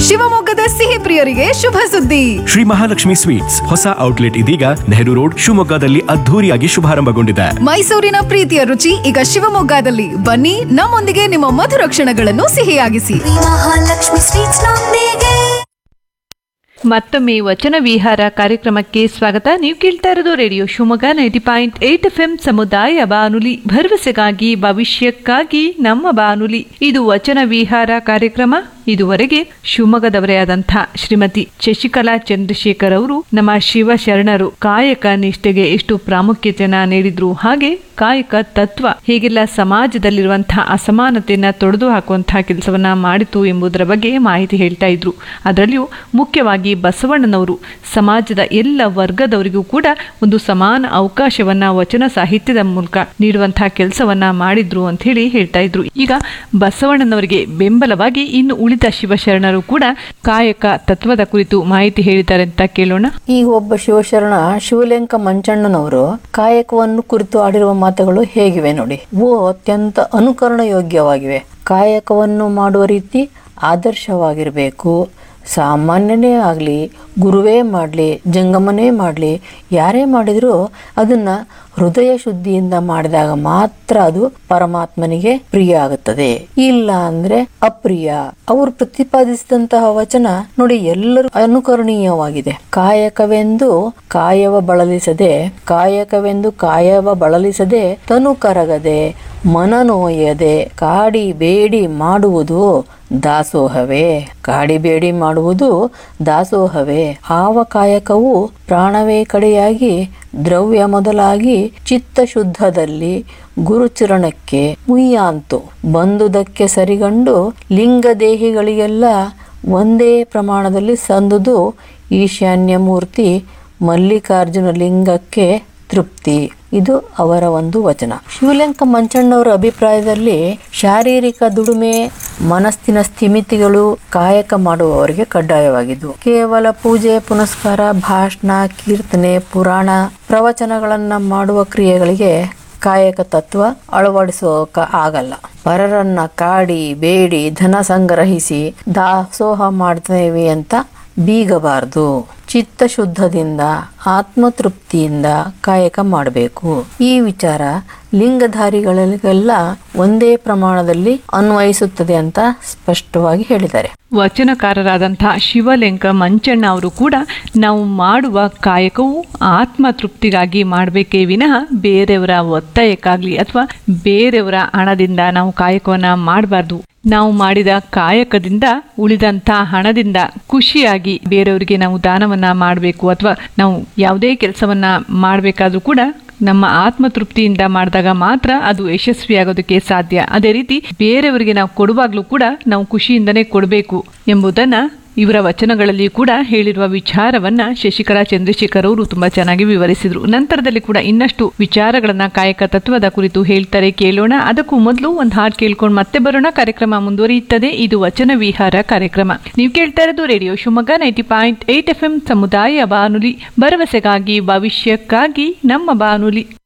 ಶಿವಮೊಗ್ಗದ ಸಿಹಿ ಪ್ರಿಯರಿಗೆ ಶುಭ ಸುದ್ದಿ ಶ್ರೀ ಮಹಾಲಕ್ಷ್ಮಿ ಸ್ವೀಟ್ಸ್ ಹೊಸ ಔಟ್ಲೆಟ್ ಇದೀಗ ನೆಹರು ರೋಡ್ ಶಿವಮೊಗ್ಗದಲ್ಲಿ ಅದ್ಧೂರಿಯಾಗಿ ಶುಭಾರಂಭಗೊಂಡಿದೆ ಮೈಸೂರಿನ ಪ್ರೀತಿಯ ರುಚಿ ಈಗ ಶಿವಮೊಗ್ಗದಲ್ಲಿ ಬನ್ನಿ ನಮ್ಮೊಂದಿಗೆ ನಿಮ್ಮ ಮಧುರ ಕ್ಷಣಗಳನ್ನು ಸಿಹಿಯಾಗಿಸಿ ಮಹಾಲಕ್ಷ್ಮಿ ಸ್ವೀಟ್ಸ್ ನೊಂದಿಗೆ ಮತ್ತೊಮ್ಮೆ ವಚನ ವಿಹಾರ ಕಾರ್ಯಕ್ರಮಕ್ಕೆ ಸ್ವಾಗತ ನೀವು ಕೇಳ್ತಾ ಇರೋದು radio Shivamogga ninety point eight F M ಸಮುದಾಯ ಬಾನುಲಿ ಭರವಸೆಗಾಗಿ ಭವಿಷ್ಯಕ್ಕಾಗಿ ನಮ್ಮ ಬಾನುಲಿ ಇದು ವಚನ ವಿಹಾರ ಕಾರ್ಯಕ್ರಮ ಇದುವರೆಗೆ ಶಿವಮೊಗ್ಗದವರೇ ಆದಂಥ ಶ್ರೀಮತಿ ಶಶಿಕಲಾ ಚಂದ್ರಶೇಖರ್ ಅವರು ನಮ್ಮ ಶಿವ ಶರಣರು ಕಾಯಕ ನಿಷ್ಠೆಗೆ ಎಷ್ಟು ಪ್ರಾಮುಖ್ಯತೆಯನ್ನ ನೀಡಿದ್ರು ಹಾಗೆ ಕಾಯಕ ತತ್ವ ಹೇಗೆಲ್ಲ ಸಮಾಜದಲ್ಲಿರುವಂತಹ ಅಸಮಾನತೆಯನ್ನ ತೊಡೆದು ಹಾಕುವಂತಹ ಕೆಲಸವನ್ನ ಮಾಡಿತು ಎಂಬುದರ ಬಗ್ಗೆ ಮಾಹಿತಿ ಹೇಳ್ತಾ ಇದ್ರು ಅದರಲ್ಲಿಯೂ ಮುಖ್ಯವಾಗಿ ಬಸವಣ್ಣನವರು ಸಮಾಜದ ಎಲ್ಲ ವರ್ಗದವರಿಗೂ ಕೂಡ ಒಂದು ಸಮಾನ ಅವಕಾಶವನ್ನ ವಚನ ಸಾಹಿತ್ಯದ ಮೂಲಕ ನೀಡುವಂತಹ ಕೆಲಸವನ್ನ ಮಾಡಿದ್ರು ಅಂತ ಹೇಳಿ ಹೇಳ್ತಾ ಇದ್ರು ಈಗ ಬಸವಣ್ಣನವರಿಗೆ ಬೆಂಬಲವಾಗಿ ಇನ್ನು ಉಳಿದ ಶಿವಶರಣರು ಕೂಡ ಕಾಯಕ ತತ್ವದ ಕುರಿತು ಮಾಹಿತಿ ಹೇಳಿದ್ದಾರೆ ಅಂತ ಕೇಳೋಣ ಈಗ ಒಬ್ಬ ಶಿವಶರಣ ಶಿವಲೆಂಕ ಮಂಚಣ್ಣನವರು ಕಾಯಕವನ್ನು ಕುರಿತು ಆಡಿರುವ ಮಾತುಗಳು ಹೇಗಿವೆ ನೋಡಿ ಇವು ಅತ್ಯಂತ ಅನುಕರಣ ಯೋಗ್ಯವಾಗಿವೆ ಕಾಯಕವನ್ನು ಮಾಡುವ ರೀತಿ ಆದರ್ಶವಾಗಿರಬೇಕು ಸಾಮಾನ್ಯನೇ ಆಗಲಿ ಗುರುವೇ ಮಾಡಲಿ ಜಂಗಮನೇ ಮಾಡಲಿ ಯಾರೇ ಮಾಡಿದರೂ ಅದನ್ನು ಹೃದಯ ಶುದ್ಧಿಯಿಂದ ಮಾಡಿದಾಗ ಮಾತ್ರ ಅದು ಪರಮಾತ್ಮನಿಗೆ ಪ್ರಿಯ ಆಗುತ್ತದೆ ಇಲ್ಲ ಅಂದ್ರೆ ಅಪ್ರಿಯ ಅವರು ಪ್ರತಿಪಾದಿಸಿದಂತಹ ವಚನ ನೋಡಿ ಎಲ್ಲರೂ ಅನುಕರಣೀಯವಾಗಿದೆ ಕಾಯಕವೆಂದು ಕಾಯವ ಬಳಲಿಸದೆ ಕಾಯಕವೆಂದು ಕಾಯವ ಬಳಲಿಸದೆ ತನು ಕರಗದೆ ಮನ ನೋಯದೆ ಕಾಡಿ ಬೇಡಿ ಮಾಡುವುದು ದಾಸೋಹವೇ ಕಾಡಿಬೇಡಿ ಮಾಡುವುದು ದಾಸೋಹವೇ ಆವ ಕಾಯಕವು ಪ್ರಾಣವೇ ಕಡೆಯಾಗಿ ದ್ರವ್ಯ ಮೊದಲಾಗಿ ಚಿತ್ತ ಶುದ್ಧದಲ್ಲಿ ಗುರುಚರಣಕ್ಕೆ ಮುಯ್ಯಾಂತು ಬಂದುದಕ್ಕೆ ಸರಿಗಂಡು ಲಿಂಗದೇಹಿಗಳಿಗೆಲ್ಲ ಒಂದೇ ಪ್ರಮಾಣದಲ್ಲಿ ಸಂದುದು ಈಶಾನ್ಯ ಮೂರ್ತಿ ಮಲ್ಲಿಕಾರ್ಜುನ ಲಿಂಗಕ್ಕೆ ತೃಪ್ತಿ ಇದು ಅವರ ಒಂದು ವಚನ ಶಿವಲೆಂಕ ಮಂಚಣ್ಣವರ ಅಭಿಪ್ರಾಯದಲ್ಲಿ ಶಾರೀರಿಕ ದುಡಿಮೆ ಮನಸ್ಸಿನ ಸ್ಥಿಮಿತಿಗಳು ಕಾಯಕ ಮಾಡುವವರಿಗೆ ಕಡ್ಡಾಯವಾಗಿದ್ದು ಕೇವಲ ಪೂಜೆ ಪುನಸ್ಕಾರ ಭಾಷಣ ಕೀರ್ತನೆ ಪುರಾಣ ಪ್ರವಚನಗಳನ್ನ ಮಾಡುವ ಕ್ರಿಯೆಗಳಿಗೆ ಕಾಯಕ ತತ್ವ ಅಳವಡಿಸೋಕ ಆಗಲ್ಲ ಪರರನ್ನ ಕಾಡಿ ಬೇಡಿ ಧನ ಸಂಗ್ರಹಿಸಿ ದಾಸೋಹ ಮಾಡ್ತೇವೆ ಅಂತ ಬೀಗಬಾರದು ಚಿತ್ತಶುದ್ಧದಿಂದ ಆತ್ಮತೃಪ್ತಿಯಿಂದ ಕಾಯಕ ಮಾಡಬೇಕು ಈ ವಿಚಾರ ಲಿಂಗಧಾರಿಗಳಿಗೆಲ್ಲ ಒಂದೇ ಪ್ರಮಾಣದಲ್ಲಿ ಅನ್ವಯಿಸುತ್ತದೆ ಅಂತ ಸ್ಪಷ್ಟವಾಗಿ ಹೇಳಿದ್ದಾರೆ ವಚನಕಾರರಾದಂತಹ ಶಿವಲೆಂಕ ಮಂಚಣ್ಣ ಅವರು ಕೂಡ ನಾವು ಮಾಡುವ ಕಾಯಕವು ಆತ್ಮ ತೃಪ್ತಿಗಾಗಿ ಮಾಡಬೇಕೇ ವಿನಃ ಬೇರೆಯವರ ಒತ್ತಾಯಕ್ಕಾಗ್ಲಿ ಅಥವಾ ಬೇರೆಯವರ ಹಣದಿಂದ ನಾವು ಕಾಯಕವನ್ನ ಮಾಡಬಾರ್ದು ನಾವು ಮಾಡಿದ ಕಾಯಕದಿಂದ ಉಳಿದಂಥ ಹಣದಿಂದ ಖುಷಿಯಾಗಿ ಬೇರೆಯವರಿಗೆ ನಾವು ದಾನವನ್ನ ಮಾಡಬೇಕು ಅಥವಾ ನಾವು ಯಾವುದೇ ಕೆಲಸವನ್ನ ಮಾಡಬೇಕಾದ್ರೂ ಕೂಡ ನಮ್ಮ ಆತ್ಮತೃಪ್ತಿಯಿಂದ ಮಾಡಿದಾಗ ಮಾತ್ರ ಅದು ಯಶಸ್ವಿಯಾಗೋದಕ್ಕೆ ಸಾಧ್ಯ ಅದೇ ರೀತಿ ಬೇರೆಯವರಿಗೆ ನಾವು ಕೊಡುವಾಗಲೂ ಕೂಡ ನಾವು ಖುಷಿಯಿಂದನೇ ಕೊಡಬೇಕು ಎಂಬುದನ್ನ ಇವರ ವಚನಗಳಲ್ಲಿ ಕೂಡ ಹೇಳಿರುವ ವಿಚಾರವನ್ನ ಶಶಿಕಲಾ ಚಂದ್ರಶೇಖರ್ ಅವರು ತುಂಬಾ ಚೆನ್ನಾಗಿ ವಿವರಿಸಿದ್ರು ನಂತರದಲ್ಲಿ ಕೂಡ ಇನ್ನಷ್ಟು ವಿಚಾರಗಳನ್ನ ಕಾಯಕ ತತ್ವದ ಕುರಿತು ಹೇಳ್ತಾರೆ ಕೇಳೋಣ ಅದಕ್ಕೂ ಮೊದಲು ಒಂದು ಹಾಡು ಕೇಳ್ಕೊಂಡು ಮತ್ತೆ ಬರೋಣ ಕಾರ್ಯಕ್ರಮ ಮುಂದುವರಿಯುತ್ತದೆ ಇದು ವಚನ ವಿಹಾರ ಕಾರ್ಯಕ್ರಮ ನೀವು ಕೇಳ್ತಾ ಇರೋದು radio Shivamogga ninety point eight F M ಸಮುದಾಯ ಬಾನುಲಿ ಭರವಸೆಗಾಗಿ ಭವಿಷ್ಯಕ್ಕಾಗಿ ನಮ್ಮ ಬಾನುಲಿ